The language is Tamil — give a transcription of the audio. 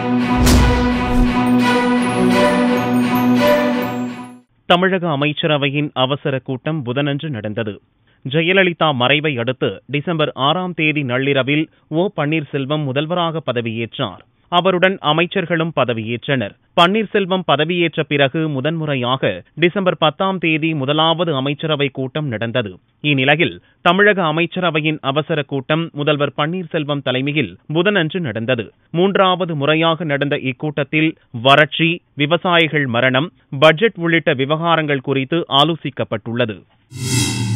தமிழக அமைச்சரவையின் அவசர கூட்டம் புதனன்று நடந்தது ஜெயலலிதா மறைவை அடுத்து டிசம்பர் ஆறாம் தேதி நள்ளிரவில் ஓ பன்னீர்செல்வம் முதல்வராக பதவியேற்றார் அவருடன் அமைச்சர்களும் பதவியேற்றனர் பன்னீர்செல்வம் பதவியேற்ற பிறகு முதன்முறையாக டிசம்பர் பத்தாம் தேதி முதலாவது அமைச்சரவை கூட்டம் நடந்தது இந்நிலையில் தமிழக அமைச்சரவையின் அவசர கூட்டம் முதல்வர் பன்னீர்செல்வம் தலைமையில் புதனன்று நடந்தது மூன்றாவது முறையாக நடந்த இக்கூட்டத்தில் வறட்சி விவசாயிகள் மரணம் பட்ஜெட் உள்ளிட்ட விவகாரங்கள் குறித்து ஆலோசிக்கப்பட்டுள்ளது